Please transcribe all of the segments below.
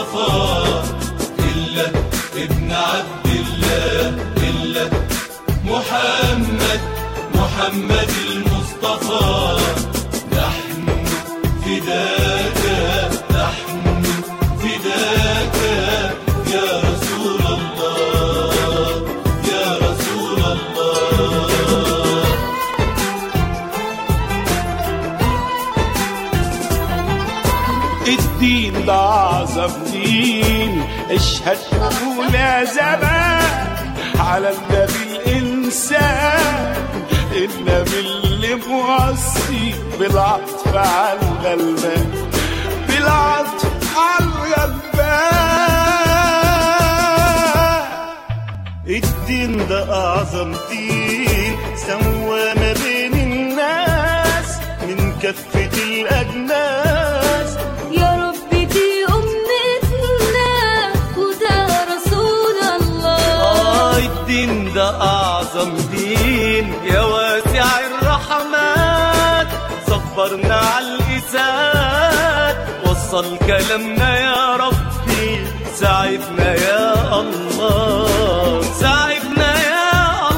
المصطفى إلا ابن عبد الله إلا محمد محمد المصطفى نحن فداك نحن فداك يا رسول الله يا رسول الله الدين ده أعظم دين اشهد وقول يا زمان على النبي الإنسان النبي اللي موصي بالعطف على الغلبان بالعطف على الغلبان الدين ده أعظم دين سوى ما بين الناس من كافة الأجناس يا رب دي أمتنا وده رسول الله آه الدين ده أعظم دين يا واسع الرحمات صبرنا على الإساءات وصل كلامنا يا ربي ساعدنا يا الله ساعدنا يا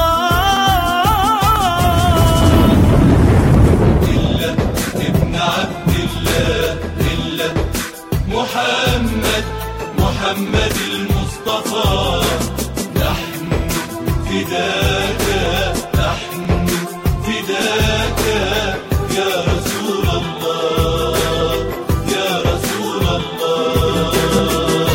الله إلا ابن عبد الله إلا محمد محمد المصطفى نحن فداك نحن فداك يا رسول الله يا رسول الله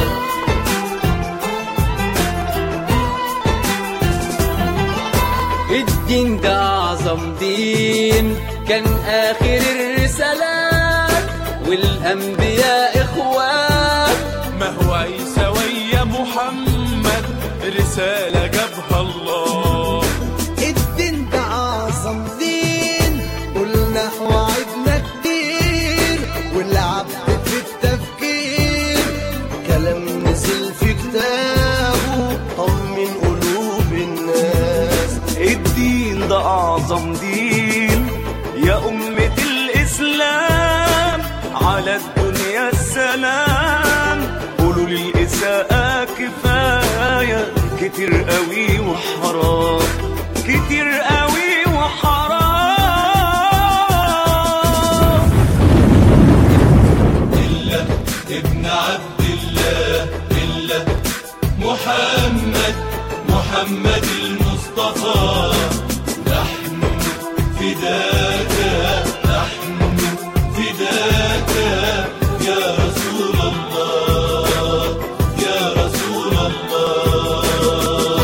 الدين ده أعظم دين كان آخر الرسالات والأنبياء إخوات ما هو عيسى ويا محمد رسالة جابها الله الدين ده أعظم دين قلنا وعدنا كتير والعبد في التفكير كلام نزل في كتابه طمن قلوب الناس الدين ده أعظم دين يا أمة الإسلام على الدنيا السلام قولوا للإساءة كفاية كتير قوي وحرام كتير قوي وحرام إلا ابن عبد الله إلا محمد محمد المصطفى نحن فداك نحن فداك يا رسول الله يا رسول الله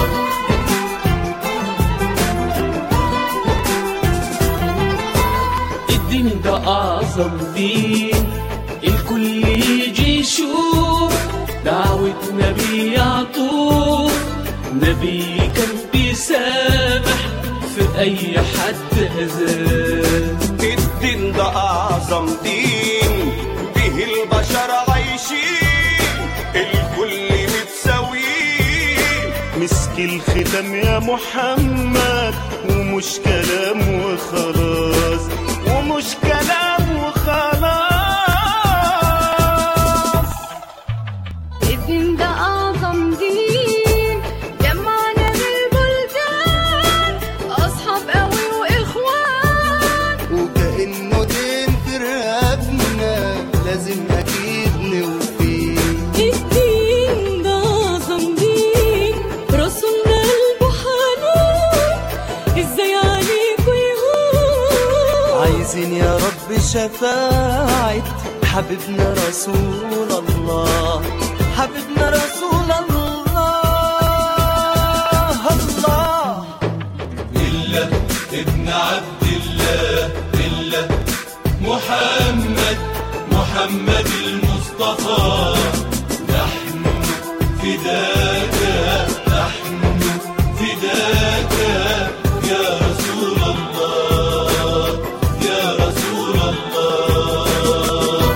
الدين ده أعظم دين الكل يجي يشوف دعوة نبي يعطوه نبي كان بيسامح في أي حد أذاه الدين ده أعظم دين به البشر عايشين الكل متساويين مسك الختام يا محمد ومش كلام وخلاص ومش كلام وخلاص الدين ده أعظم دين جمعنا بالبلدان أصحاب قوي وإخوان وكأنه دين في رقبنا لازم أكيد نوفيه الدين ده أعظم دين رسولنا قلبه حنون إزاي عليكوا يهون عايزين يا رب شفاعة حبيبنا رسول الله حبيبنا رسول الله الله إلا ابن عبد الله إلا محمد محمد المصطفى نحن فداك نحن فداك يا رسول الله يا رسول الله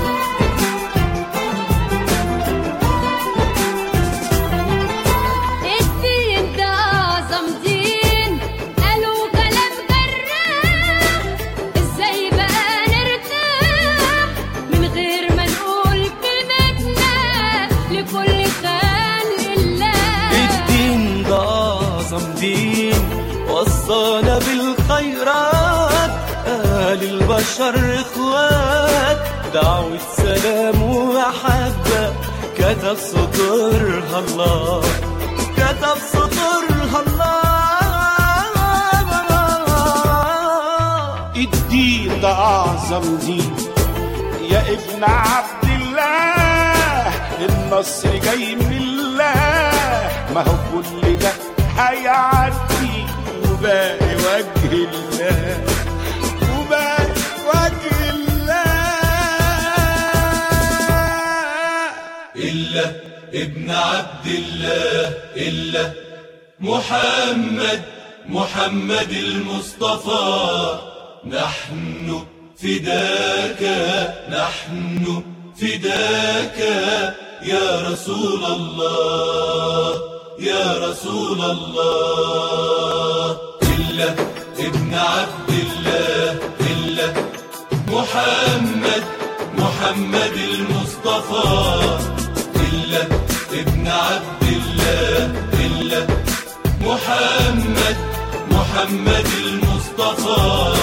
الدين ده أعظم دين قالوا كلام جراح إزاي بقى نرتاح من غير ما نقول كلمتنا وصانا بالخيرات قال البشر اخوات دعوة سلام ومحبة كتب سطرها الله كتب سطرها الله الدين ده أعظم دين يا ابن عبد الله النصر جاي من الله ما هو كل ده هيعدي وباقي وجه الله وباقي وجه الله إلا ابن عبد الله إلا محمد محمد المصطفى نحن فداك نحن فداك يا رسول الله يا رسول الله إلا ابن عبد الله إلا محمد محمد المصطفى إلا ابن عبد الله إلا محمد محمد المصطفى